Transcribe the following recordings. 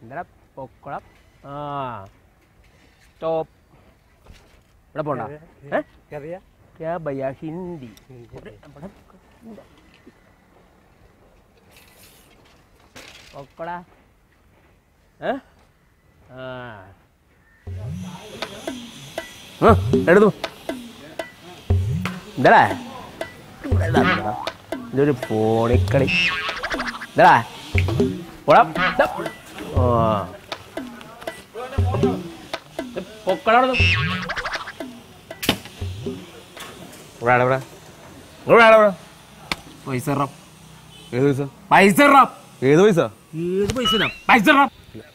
എന്താ പൊക്കളം ആ സ്റ്റോപ്പ് ഇവിടെ പോണ്ട ഏ കറിയാ ക്യാ ഭയ്യ ഹിന്ദി ഇവിടെ ഇവിടെ പൊക്കടാ ഏ ആ ആ, എടുത്തു എന്താടാ ഇവിടെ ഇതാ, ഇതാ. ഇതൊരു ഫോണിക്കളി എന്താടാ പോടാ ദാ. ആ ഇത് പൊക്കടാ അവിടുന്ന്. ഇവിടെ ആടെ ഇവിടെ. ഇവിടെ ആടെ ഇവിടെ. പൈസ ഇറാം. ഏത് പൈസ പൈസ ഇറാം. ഏത് പൈസ ഏത് പൈസ ഇടാം? പൈസ ഇറാം.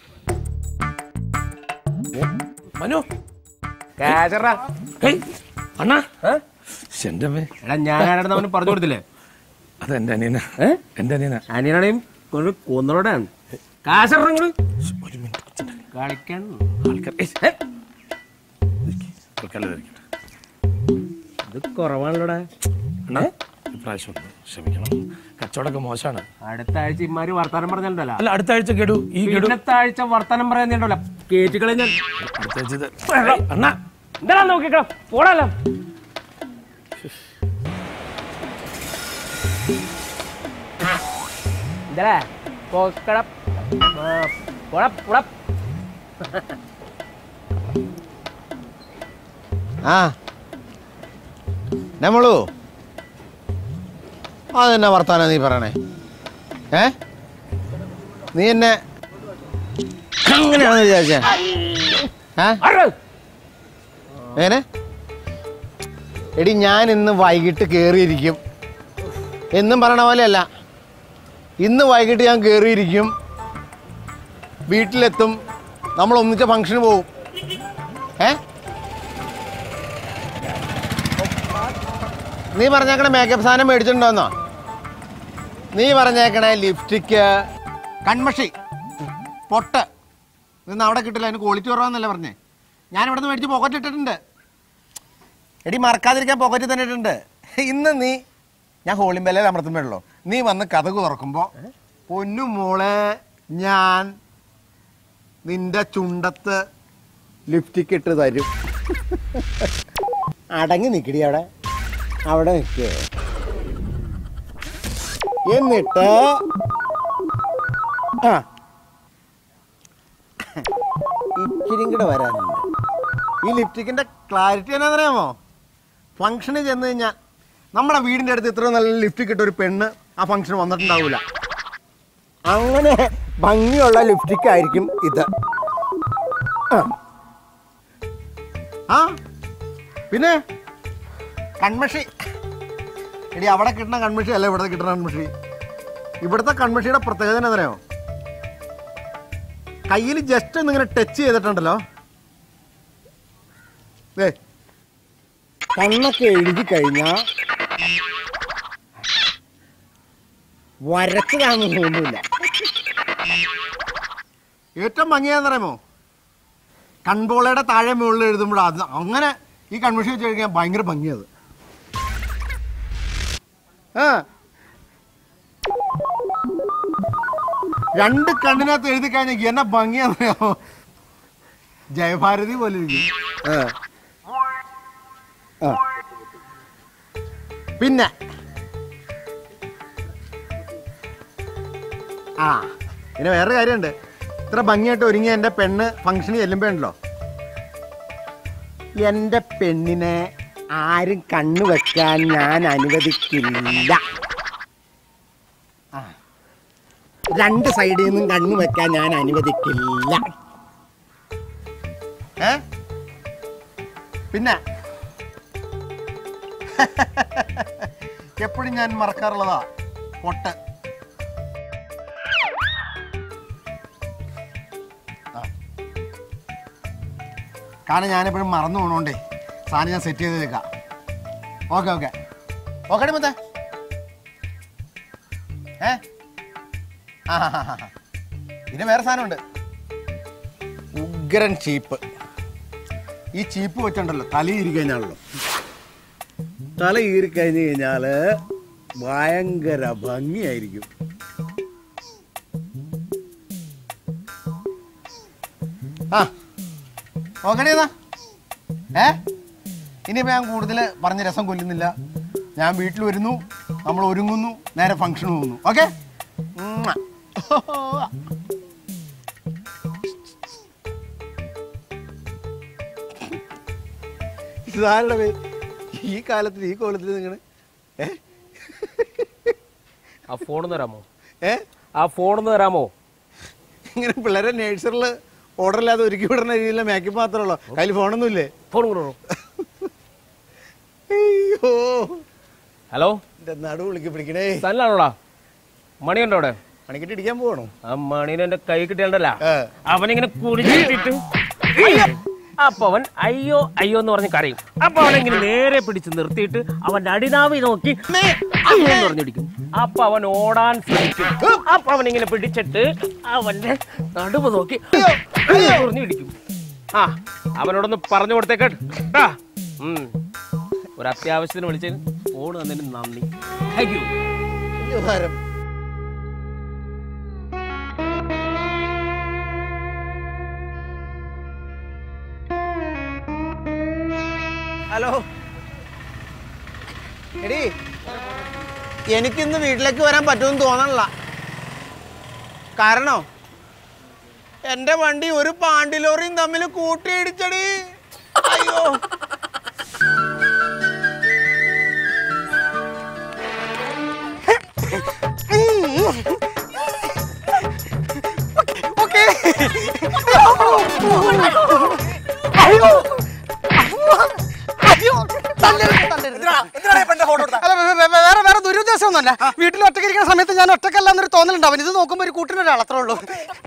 മനു ക്യാഷ് ഇറാം. ഹേയ് അണ്ണാ ഏ? എന്റെ അമ്മേ എടാ ഞാൻ ആരുടെ അവന് പറഞ്ഞു കൊടുത്തില്ലേ അത് എന്റെ അനിയന ഏ എന്റെ അനിയന അനിയനാണെയും കൊണ്ട് കൊന്നോടാണ് കാശ് ഇറാം ഇങ്ങട്. ഒരു മിനിറ്റ് കളിക്കാൻ ആൾക്കാർ ഏയ്, ഏ? ആൾക്കാരെ ധരിക്കട്ടെ. ഇത് കുറവാണല്ലോടാ അണ്ണാ ഇപ്രാവശ്യം ഒന്ന് ക്ഷമിക്കണം കച്ചവടമൊക്കെ മോശമാണ് അടുത്ത ആഴ്ച ഇമാര് വർത്താനം പറഞ്ഞല്ലോ അല്ല അടുത്ത ആഴ്ച കേടു ഈ കേടു പിന്നത്തെ ആഴ്ച വർത്താനം പറയാൻ കേറ്റുകളെ ഞാൻ അടുത്ത ആഴ്ച ഇത് ഏയ്, അണ്ണാ എന്താ നോക്കിക്കോ പോടാലോ എന്താ പോക്കട പുഴ പുഴ ആ നമ്മളു അതെന്നാ വർത്താനാ നീ പറയണേ ഏ നീ എന്നെ അങ്ങനെയാണെന്ന് വിചാരിച്ച ഏ എങ്ങനെ എടി ഞാൻ ഇന്ന് വൈകിട്ട് കയറിയിരിക്കും എന്നും പറയണ പോലെയല്ല ഇന്ന് വൈകിട്ട് ഞാൻ കയറിയിരിക്കും വീട്ടിലെത്തും നമ്മൾ ഒന്നിച്ച ഫംഗ്ഷന് പോവും ഏ നീ പറഞ്ഞേക്കണ മേക്കപ്പ് സാധനം മേടിച്ചിട്ടുണ്ടോന്നോ നീ പറഞ്ഞേക്കണേ ലിപ്സ്റ്റിക്ക് കൺമഷി പൊട്ട് ഇന്ന് അവിടെ കിട്ടില്ല അതിന് ക്വാളിറ്റി കുറവാന്നല്ലേ പറഞ്ഞേ ഞാൻ ഇവിടെ നിന്ന് മേടിച്ച് പോക്കറ്റ് ഇട്ടിട്ടുണ്ട് എടി മറക്കാതിരിക്കാൻ പോക്കറ്റ് തന്നെ ഇട്ടിട്ടുണ്ട് ഇന്ന് നീ ഞാൻ ഹോളിംബലയിൽ അമർത്തുമ്പോഴല്ലോ നീ വന്ന് കഥകു തുറക്കുമ്പോൾ പൊന്നു മോളെ ഞാൻ നിന്റെ ചുണ്ടത്ത് ലിപ്സ്റ്റിക്ക് ഇട്ട് തരും അടങ്ങി നിൽക്കടി അവിടെ അവിടെ നിൽക്കുക എന്നിട്ട് ആ ഇച്ചിരിയും കൂടെ വരാനുണ്ട് ഈ ലിപ്സ്റ്റിക്കിന്റെ ക്ലാരിറ്റി എന്നാന്നറിയാമോ ഫംഗ്ഷന് ചെന്ന് കഴിഞ്ഞാൽ നമ്മുടെ വീടിന്റെ അടുത്ത് ഇത്ര നല്ല ലിപ്സ്റ്റിക് ഇട്ട ഒരു പെണ്ണ് ആ ഫംഗ്ഷൻ വന്നിട്ടുണ്ടാവൂല അങ്ങനെ ഭംഗിയുള്ള ലിപ്സ്റ്റിക് ആയിരിക്കും ഇത് ആ. ആ പിന്നെ കൺമഷി എടി അവിടെ കിട്ടുന്ന കൺമഷി അല്ല ഇവിടുത്തെ കിട്ടുന്ന കൺമഷി ഇവിടുത്തെ കൺമഷിയുടെ പ്രത്യേകത എന്താ അറിയോ കയ്യിൽ ജസ്റ്റ് ഒന്ന് ഇങ്ങനെ ടച്ച് ചെയ്തിട്ടുണ്ടല്ലോ ദേ, കണ്ണൊക്കെ എഴുതി കഴിഞ്ഞാ വരച്ചതാണെന്ന് തോന്നുന്നില്ല ഏറ്റവും ഭംഗിയാന്ന് അറിയാമോ കൺപോളയുടെ താഴെ മുകളിൽ എഴുതുമ്പോൾ അത് അങ്ങനെ ഈ കൺമഷി വെച്ച് കഴിക്കാൻ ഭയങ്കര ഭംഗിയത് ആ രണ്ട് കണ്ണിനകത്ത് എഴുതി കഴിഞ്ഞാൽ എന്നെ ഭംഗിയാന്നറിയാമോ ജയഭാരതി പോലെ ഇരിക്കും ആ. ആ. പിന്നെ ആ പിന്നെ വേറൊരു കാര്യമുണ്ട് ഇത്ര ഭംഗിയായിട്ട് ഒരുങ്ങിയ എൻ്റെ പെണ്ണ് ഫംഗ്ഷന് ചെല്ലുമ്പോഴുണ്ടല്ലോ എൻ്റെ പെണ്ണിനെ ആരും കണ്ണു വെക്കാൻ ഞാൻ അനുവദിക്കില്ല ആ. രണ്ട് സൈഡിൽ നിന്നും കണ്ണു വെക്കാൻ ഞാൻ അനുവദിക്കില്ല ഏ പിന്നെ എപ്പോഴും ഞാൻ മറക്കാറുള്ളതാ പൊട്ട് ആ. കാരണം ഞാനെപ്പോഴും മറന്നു പോകണോണ്ടേ സാധനം ഞാൻ സെറ്റ് ചെയ്ത് വെക്കാം ഓക്കെ ഓക്കെ ഓക്കെ മത്തേ ഏ ആ ഹാ ഹാ ഹാ പിന്നെ വേറെ സാധനമുണ്ട് ഉഗ്രൻ ചീപ്പ് ഈ ചീപ്പ് വെച്ചുണ്ടല്ലോ തല ഈരി കഴിഞ്ഞാണല്ലോ തല ഈരി കഴിഞ്ഞ് കഴിഞ്ഞാല് ഭയങ്കര ഭംഗിയായിരിക്കും ആ നോക്കണേ എന്നാ ഏ ഇനിയിപ്പോൾ ഞാൻ കൂടുതൽ പറഞ്ഞ രസം കൊല്ലുന്നില്ല ഞാൻ വീട്ടിൽ വരുന്നു നമ്മൾ ഒരുങ്ങുന്നു നേരെ ഫംഗ്ഷന് പോകുന്നു ഓക്കെ ഇതാരുടെ പേര് ഈ കാലത്തിൽ ഈ കോലത്തിൽ നിങ്ങൾ ഏ ആ ഫോണൊന്ന് തരാമോ ഏ ആ ഫോണൊന്ന് തരാമോ ഇങ്ങനെ പിള്ളേരെ നേഴ്സറിൽ ഓർഡർ ഇല്ലാതെ ഒരുക്കി വിടുന്ന രീതിയിലുള്ള മേക്കപ്പ് മാത്രമേ ഉള്ളൂ കയ്യിൽ ഫോണൊന്നും ഇല്ലേ ഫോൺ കൊണ്ടു അയ്യോ ഹലോ എന്റെ നടു വിളിക്ക് പിടിക്കണേ തന്നാണോടാ മണിയുണ്ടോ അവിടെ പണിക്കിട്ട് ഇടിക്കാൻ പോകണോ ആ മണീനെ എന്റെ കൈ കിട്ടിയണ്ടല്ല ഏ. അവനിങ്ങനെ കുറിച്ചിട്ടിട്ട് അപ്പൊ അവൻ അയ്യോ അയ്യോ എന്ന് പറഞ്ഞ് കരയും അപ്പൊ അവനെങ്ങനെ നേരെ പിടിച്ച് നിർത്തിയിട്ട് അവന്റെ അടിനാവി നോക്കി അയ്യോ എന്ന് പറഞ്ഞിടിക്കും അപ്പൊ അവൻ ഓടാൻ ശ്രമിക്കും അപ്പൊ അവനിങ്ങനെ പിടിച്ചിട്ട് അവന്റെ നടുവ് നോക്കി പറഞ്ഞിടിക്കും ആ അവനോടൊന്ന് പറഞ്ഞു കൊടുത്തേക്കാ ഉം ഒരു അത്യാവശ്യത്തിന് വിളിച്ചതിന് ഫോൺ തന്നതിന് നന്ദി താങ്ക് യു വലിയ ഭാരം ഹലോ എടി എനിക്കിന്ന് വീട്ടിലേക്ക് വരാൻ പറ്റുമെന്ന് തോന്നണില്ല കാരണോ എന്റെ വണ്ടി ഒരു പാണ്ടി ലോറിയും തമ്മിൽ കൂട്ടിയിടിച്ചടി അയ്യോ ഓക്കെ അയ്യോ അയ്യോ തല്ലരുത്, തല്ലരുത്. അല്ല, വേ- വേ- വേ- വേറെ വേറെ ദുരുദ്ദേശമൊന്നുമല്ല വീട്ടിൽ ഒറ്റയ്ക്ക് ഇരിക്കുന്ന സമയത്ത് ഞാൻ ഒറ്റക്കല്ല എന്നൊരു തോന്നലുണ്ടാവും ഇത് നോക്കുമ്പോൾ ഒരു കൂട്ടിനൊരാൾ അത്രേ ഉള്ളൂ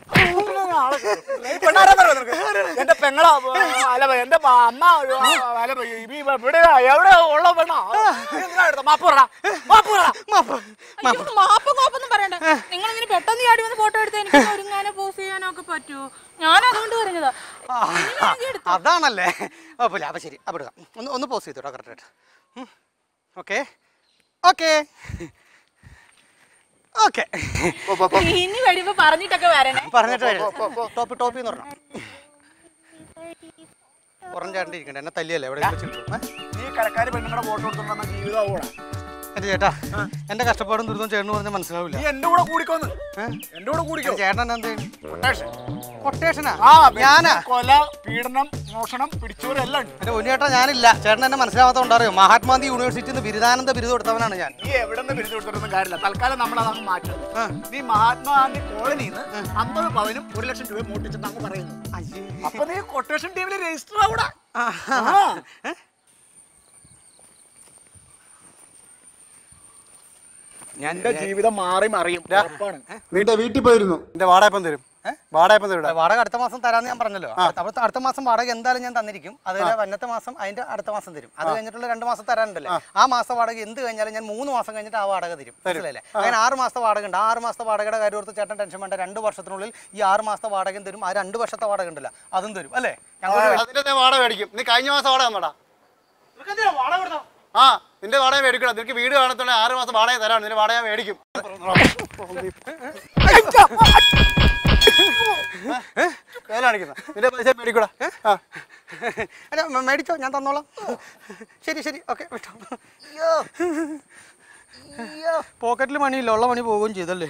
എന്റെ പെങ്ങളാ അല്ല എന്റെ അമ്മ അല്ല ഇത് ഇവിടെ എവിടെ ഉള്ള പെണ്ണാ എന്തിനാ എടുത്തത്? മാപ്പ് പറടാ മാപ്പ് പറടാ മാപ്പ്, മാപ്പ്. അയ്യോ, മാപ്പ് കോപ്പൊന്നും പറയണ്ട നിങ്ങൾ ഇങ്ങനെ പെട്ടെന്ന് ചാടി വന്ന് ഫോട്ടോ എടുത്ത് എനിക്ക് ഒരുങ്ങാനോ പോസ് ചെയ്യാനോ ഒക്കെ പറ്റുമോ ഞാൻ അതുകൊണ്ട് പറഞ്ഞതാ ആ, അതാണല്ലേ കുഴപ്പമില്ല അപ്പൊ ശരി അപ്പൊ എടുക്കാം ഒന്ന് ഒന്ന് പോസ് ചെയ്തോട്ടോ കറക്റ്റായിട്ട് ഓക്കെ ഓക്കെ ഓക്കെ ഇനി വരുമ്പോ പറഞ്ഞിട്ടൊക്കെ വരണേ പറഞ്ഞിട്ട് വരാം. ടോപ്പ് ടോപ്പ് എന്ന് പറഞ്ഞു ഉറഞ്ഞാണ്ടിരിക്കണ്ട എന്നെ തല്ലിയല്ലേ എവിടെ വെച്ചിട്ടു നീ കടക്കാര് പെണ്ണുങ്ങളുടെ ഫോട്ടോ എടുത്തോണ്ട് ജീവിതം കൂടെ എന്റെ ചേട്ടാ എന്റെ കഷ്ടപ്പാടും ദുരിതവും ചേട്ടന് പറഞ്ഞാൽ മനസ്സിലാവില്ല നീ എന്റെ കൂടെ കൂടിക്കോന്ന് ഏ? എന്റെ കൂടെ കൂടിക്കോ ചേട്ടൻ എന്ത് കൊട്ടേഷനാ ആ ഞാനാ കൊല പീഡനം മോഷണം പിടിച്ചോരെല്ലാം ഉണ്ട് എന്റെ ഉണ്ണിയേട്ടാ ഞാനില്ല ചേട്ടൻ എന്നെ മനസ്സിലാവാത്തോണ്ടറിയോ മഹാത്മാഗാന്ധി യൂണിവേഴ്സിറ്റിയിൽ നിന്ന് ബിരുദാനന്ദ ബിരുദം എടുത്തവനാണ് ഞാൻ നീ എവിടെ നിന്ന് ബിരുദം എടുത്തിട്ടൊന്നും കാര്യമില്ല തൽക്കാലം നമ്മൾ അതങ്ങ് മാറ്റും ആ. നീ മഹാത്മാഗാന്ധി കോളനിന്ന് അമ്പത് പവനും ഒരു ലക്ഷം രൂപ മോട്ടിച്ചെന്ന് അങ്ങ് പറയുന്നു അപ്പൊ നീ കൊട്ടേഷൻ ടീമിൽ രജിസ്റ്റർ ആവൂടാ എന്റെ ജീവിതം മാറി മറിയും ഉറപ്പാണ്. വീട്ടെ വീട്ടിൽ പോയിരുന്നു എന്റെ വാടക എപ്പം തരും വാടക എപ്പം തരും വാടക അടുത്ത മാസം തരാന്ന് ഞാൻ പറഞ്ഞല്ലോ അടുത്ത അടുത്ത മാസം വാടക എന്തായാലും ഞാൻ തന്നിരിക്കും അതുപോലെ വന്നത്തെ മാസം അതിന്റെ അടുത്ത മാസം തരും അത് കഴിഞ്ഞിട്ടുള്ള രണ്ട് മാസം തരാനുണ്ടല്ലോ ആ മാസം വാടക എന്ത് കഴിഞ്ഞാലും ഞാൻ മൂന്ന് മാസം കഴിഞ്ഞിട്ട് ആ വാടക തരും മനസ്സിലല്ലേ അങ്ങനെ ആറ് മാസത്തെ വാടക ഉണ്ട് ആ ആറ് മാസത്തെ വാടകയുടെ കാര്യം ഓർത്ത് ചേട്ടൻ ടെൻഷൻ വേണ്ട രണ്ട് വർഷത്തിനുള്ളിൽ ഈ ആറ് മാസത്തെ വാടകയും തരും ആ രണ്ട് വർഷത്തെ വാടക ഉണ്ടല്ലോ അതും തരും അല്ലേ ഞങ്ങൾ അതിന്റെ ഞാൻ വാടക മേടിക്കും നീ കഴിഞ്ഞ മാസം വാടക തന്നടാ ആ നിന്റെ വാടക മേടിക്കണം നിനക്ക് വീട് കാണത്തുള്ള ആറ് മാസം വാടക തരാണ് നിന്റെ വാടക മേടിക്കും കാണിക്കുന്ന നിന്റെ പൈസ മേടിക്കൂടാ ആ അല്ല മ- മേടിച്ചോ ഞാൻ തന്നോളാം ശരി ശരി ഓക്കെ വിട്ടോ പോക്കറ്റിൽ മണിയില്ല ഉള്ള മണി പോവുകയും ചെയ്തല്ലേ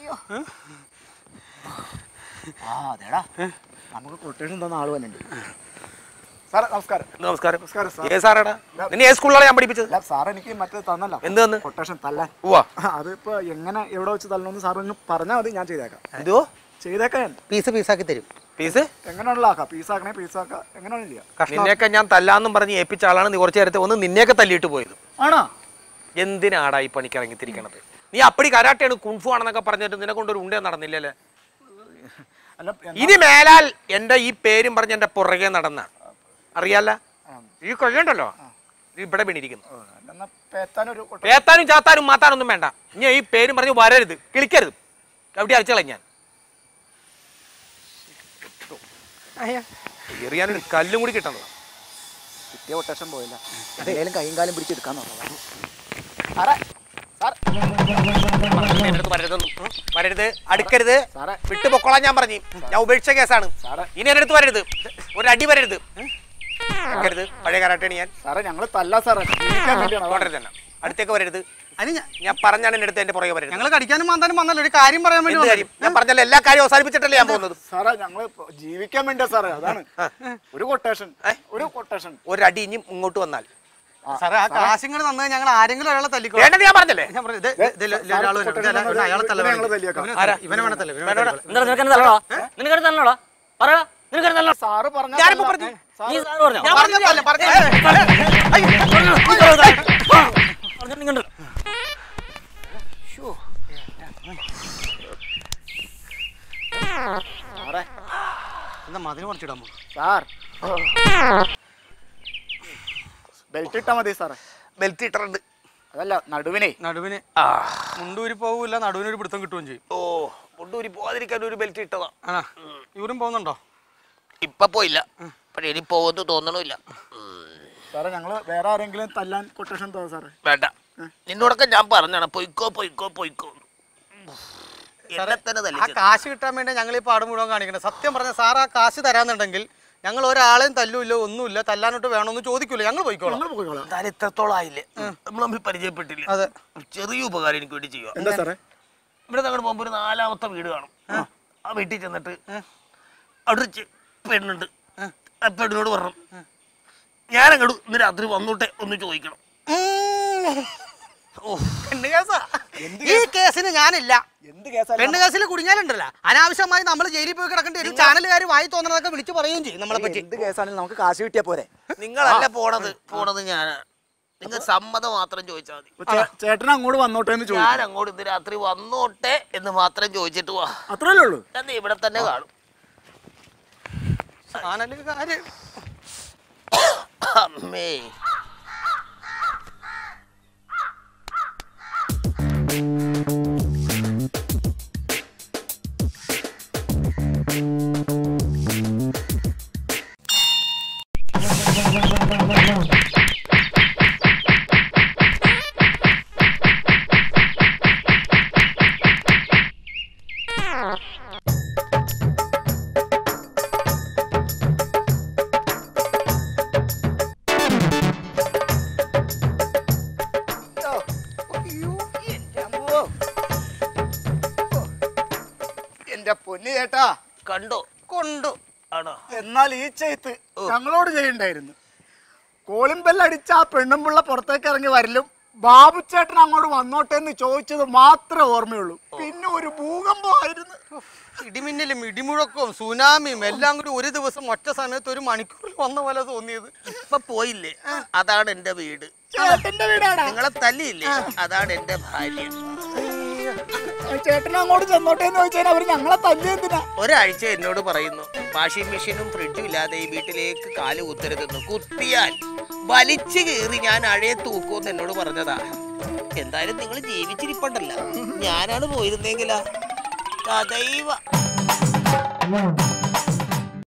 ആ അതേടാ നമുക്ക് കൊട്ടേഷൻ തന്ന ആള് തന്നെ സാർ നമസ്കാരം നമസ്കാരം നമസ്കാരം സാർ ഏ സാറേടാ നിന്നെ ഏത് സ്കൂളിലാണ് ഞാൻ പഠിപ്പിച്ചത് അല്ല സാർ എനിക്ക് മറ്റേ തന്നല്ലോ എന്ത് തന്ന് കൊട്ടേഷൻ തല്ലാൻ ഉവ്വാ അതിപ്പോ എങ്ങനെ എവിടെ വെച്ച് തല്ലണമെന്ന് സാർ ഒന്ന് പറഞ്ഞാൽ മതി ഞാൻ ചെയ്തേക്കാം എന്തോ ചെയ്തേക്കാം ഞാൻ പീസ് പീസാക്കി തരും പീസ് എങ്ങനെയാണല്ലോ ആക്കാം പീസാക്കണേ പീസാക്കാം എങ്ങനെയാണ് ചെയ്യാം കഷ്ണം നിന്നെയൊക്കെ ഞാൻ തല്ലാന്നും പറഞ്ഞ് ഏൽപ്പിച്ച ആളാണ് നീ കുറച്ച് നേരത്തെ ഒന്ന് നിന്നെയൊക്കെ തല്ലിയിട്ട് പോയത് ആണോ എന്തിനാടാ ഈ പണിക്ക് ഇറങ്ങിത്തിരിക്കണത് നീ അപ്പടി കരാട്ടയാണ് കുൺഫു ആണെന്നൊക്കെ പറഞ്ഞിട്ട് നിന്നെ കൊണ്ട് ഒരു ഉണ്ടേ നടന്നില്ലല്ലേ അല്ല എന്നാ- ഇനി മേലാൽ എന്റെ ഈ പേരും പറഞ്ഞ് എന്റെ പുറകെ നടന്ന അറിയാല ഈ കൊല്ലണ്ടല്ലോ ഇത് ഇവിടെ വീണിരിക്കുന്നു എന്നാ പേത്താനൊരു കൊട്ട- പേത്താനും ചാത്താനും മാത്താനൊന്നും വേണ്ട ഇനി ഈ പേരും പറഞ്ഞ് വരരുത് കിളിക്കരുത് എവിടെ അയച്ചളെ ഞാൻ എറിയാനൊരു കല്ലും കൂടി കിട്ടണത് കിട്ടിയ കൊട്ടേഷൻ പോയില്ല അതെങ്കിലും കൈയും കാലും പിടിച്ചെടുക്കാൻ നോക്കാം ആരാ പറഞ്ഞില്ലേ എൻ്റെ അടുത്ത് വരരുതെന്ന്. ഉം. വരരുത് അടുക്കരുത് വിട്ടു പൊക്കോളാൻ ഞാൻ പറഞ്ഞു ഞാൻ ഉപേക്ഷിച്ച കേസാണ് ഇനി എൻ്റെ അടുത്ത് വരരുത് ഒരു അടി വരരുത് ഉം. അടുക്കരുത് പഴയ കരാട്ടയാണ് ഞാൻ സാറേ ഞങ്ങള് തല്ല സാറേ ജീവിക്കാൻ വേണ്ടിയാണ് അതാണ്. തുടരുത് തന്നെ അടുത്തേക്ക് വരരുത് അതിന് ഞാൻ ഞാൻ പറഞ്ഞാണ് എൻ്റെ അടുത്ത് എൻ്റെ പുറകെ വരരുത് ഞങ്ങൾ കടിക്കാനും മാന്താനും വന്നല്ലോ ഒരു കാര്യം പറയാൻ വേണ്ടി എന്ത് കാര്യം ഞാൻ പറഞ്ഞല്ലോ എല്ലാ കാര്യവും അവസാനിപ്പിച്ചിട്ടല്ലേ ഞാൻ പോകുന്നത് സാറേ ഞങ്ങള് ഇപ്പൊ ജീവിക്കാൻ വേണ്ടിയാ സാറേ അതാണ് ഒരു കൊട്ടേഷൻ ഒരു കൊട്ടേഷൻ ഒരു അടി ഇനി ഇങ്ങോട്ട് വന്നാൽ സാറേ ആ കാശുങ്ങൾ തന്നത് ഞങ്ങൾ ആരെങ്കിലും ഒരാളെ തല്ലിക്കോ വേണ്ടത് ഞാൻ പറഞ്ഞല്ലേ ഞാൻ പറഞ്ഞു, ദേ, ദേ, ദേ, ദേ, ഒരാള് വരുന്നുണ്ട്. ദേ, ദേ, അയാളെ തല്ല ഞങ്ങള് തല്ലിയേക്കാം. ഇവനെ ഇവനെ വേണം തല്ല ഇവനെ വേണം തല്ല. എന്താ നിനക്ക് തല്ലണോ നിനക്ക് തല്ലണോടാ പറ നിനക്ക് തല്ലണോ സാറ് പറഞ്ഞ ഞാനിപ്പോ പറഞ്ഞു നീ സാറ് പറഞ്ഞോ ഞാൻ പറഞ്ഞതല്ല പറഞ്ഞു പറഞ്ഞു നിങ്ങണ്ട് എന്താ മതിന് കുറച്ചിടാമോ സാർ ബെൽറ്റ് ഇട്ടാ മതി സാറേ ബെൽറ്റ് ഇട്ടിട്ടുണ്ട് അതല്ല നടുവിനെ നടുവിന് മുണ്ടൂരി പോവില്ല നടുവിന് ഒരു പിടുത്തം കിട്ടുകയും ചെയ്യും ഓ മുണ്ടൂരി പോകാതിരിക്കാൻ ഒരു ബെൽറ്റ് ഇട്ടതാ ആണോ ഇവരും പോകുന്നുണ്ടോ ഇപ്പൊ പോയില്ല പക്ഷെ ഇനി പോകുന്നു തോന്നണില്ല സാറേ ഞങ്ങള് വേറെ ആരെങ്കിലും തല്ലാൻ കൊട്ടേഷൻ തോ സാറേ വേണ്ട നിന്നോടൊക്കെ ഞാൻ പറഞ്ഞാണ് പൊയ്ക്കോ പൊയ്ക്കോ പൊയ്ക്കോ എന്നെ തന്നെ ആ തല്ലിച്ചത്. കാശ് കിട്ടാൻ വേണ്ടി ഞങ്ങൾ ഈ പാട് മുഴുവൻ കാണിക്കണം സത്യം പറഞ്ഞ സാർ ആ കാശ് തരാന്നുണ്ടെങ്കിൽ ഞങ്ങൾ ഒരാളെയും തല്ലൂല്ല ഒന്നുമില്ല തല്ലാനോട്ട് വേണമെന്ന് ചോദിക്കൂല ഞങ്ങൾ പോയിക്കോളാം ഞങ്ങൾ പോയിക്കോളാം എന്തായാലും ഇത്രത്തോളം ആയില്ലേ നമ്മൾ തമ്മിൽ പരിചയപ്പെട്ടില്ല അതെ. ഒരു ചെറിയ ഉപകാരം എനിക്ക് വേണ്ടി ചെയ്യുക എന്താ സാറേ ഇവിടെ അങ്ങോട്ട് പോകുമ്പോൾ ഒരു നാലാമത്തെ വീട് കാണും ആ വീട്ടിൽ ചെന്നിട്ട് അവിടെ ഒരു ചെ- പെണ്ണുണ്ട് ആ പെണ്ണിനോട് പറഞ്ഞു ഞാൻ അങ്ങോട്ട് ഇന്ന് രാത്രി വന്നോട്ടെ ഒന്ന് ചോദിക്കണം ഓ പെണ്ണ് കേസാ ഈ കേസിന് ഞാനില്ല എന്ത് കേസാ പെണ്ണ് കേസിൽ കുടുങ്ങിയാലുണ്ടല്ലോ അനാവശ്യമായി നമ്മൾ ജയിലിൽ പോയി കിടക്കേണ്ടി വരും ചാനലുകാർ വായി തോന്നുന്നതൊക്കെ വിളിച്ചു പറയുകയും ചെയ്യും നമ്മളെ പറ്റി എന്ത് കേസാണെങ്കിലും നമുക്ക് കാശ് കിട്ടിയാ പോരെ നിങ്ങളല്ല പോണത് പോണത് ഞാനാണ് നിങ്ങൾ സമ്മതം മാത്രം ചോദിച്ചാൽ മതി ഇപ്പൊ ചേ- ചേട്ടൻ അങ്ങോട്ട് വന്നോട്ടെ എന്ന് ചോദിച്ചു ഞാൻ അങ്ങോട്ട് ഇന്ന് രാത്രി വന്നോട്ടെ എന്ന് മാത്രം ചോദിച്ചിട്ട് വാ അത്രല്ലേ ഉള്ളൂ ഞാൻ ദേ ഇവിടെ തന്നെ കാണും ചാനലുകാര് അമ്മേ എന്റെ പൊന്നു ചേട്ടാ കണ്ടോ കൊണ്ടു ആണോ എന്നാൽ ഈ ചെയ്ത്ത് ഞങ്ങളോട് ചെയ്യണ്ടായിരുന്നു കോളിംഗ് ബെൽ അടിച്ച ആ പെണ്ണും പിള്ള പുറത്തേക്ക് ഇറങ്ങി വരലും ബാബു ചേട്ടൻ അങ്ങോട്ട് വന്നോട്ടെ എന്ന് ചോദിച്ചത് മാത്രമേ ഓർമ്മയുള്ളൂ പിന്നെ ഒരു ഭൂകമ്പമായിരുന്നു ഇടിമിന്നലും ഇടിമുഴക്കവും സുനാമിയും എല്ലാം കൂടി ഒരു ദിവസം ഒറ്റ സമയത്ത് ഒരു മണിക്കൂറിൽ വന്ന പോലെ തോന്നിയത് ഇപ്പൊ പോയില്ലേ അതാണ് എന്റെ വീട് ചേട്ടന്റെ വീടാണ് നിങ്ങളെ തല്ലിയില്ലേ അതാണ് എന്റെ ഭാര്യ ചേട്ടൻ അങ്ങോട്ട് ചെന്നോട്ടെ എന്ന് ചോദിച്ചാൽ അവര് ഞങ്ങളെ തല്ലി എന്തിനാ ഒരാഴ്ച എന്നോട് പറയുന്നു വാഷിംഗ് മെഷീനും ഫ്രിഡ്ജും ഇല്ലാതെ ഈ വീട്ടിലേക്ക് കാല് കുത്തരുതെന്ന് കുത്തിയാൽ വലിച്ചു കീറി ഞാൻ അഴയെ തൂക്കുമെന്ന് എന്നോട് പറഞ്ഞതാ എന്തായാലും നിങ്ങൾ ജീവിച്ചിരിപ്പണ്ടല്ല ഞാനാണ് പോയിരുന്നെങ്കിലാ കഥൈവ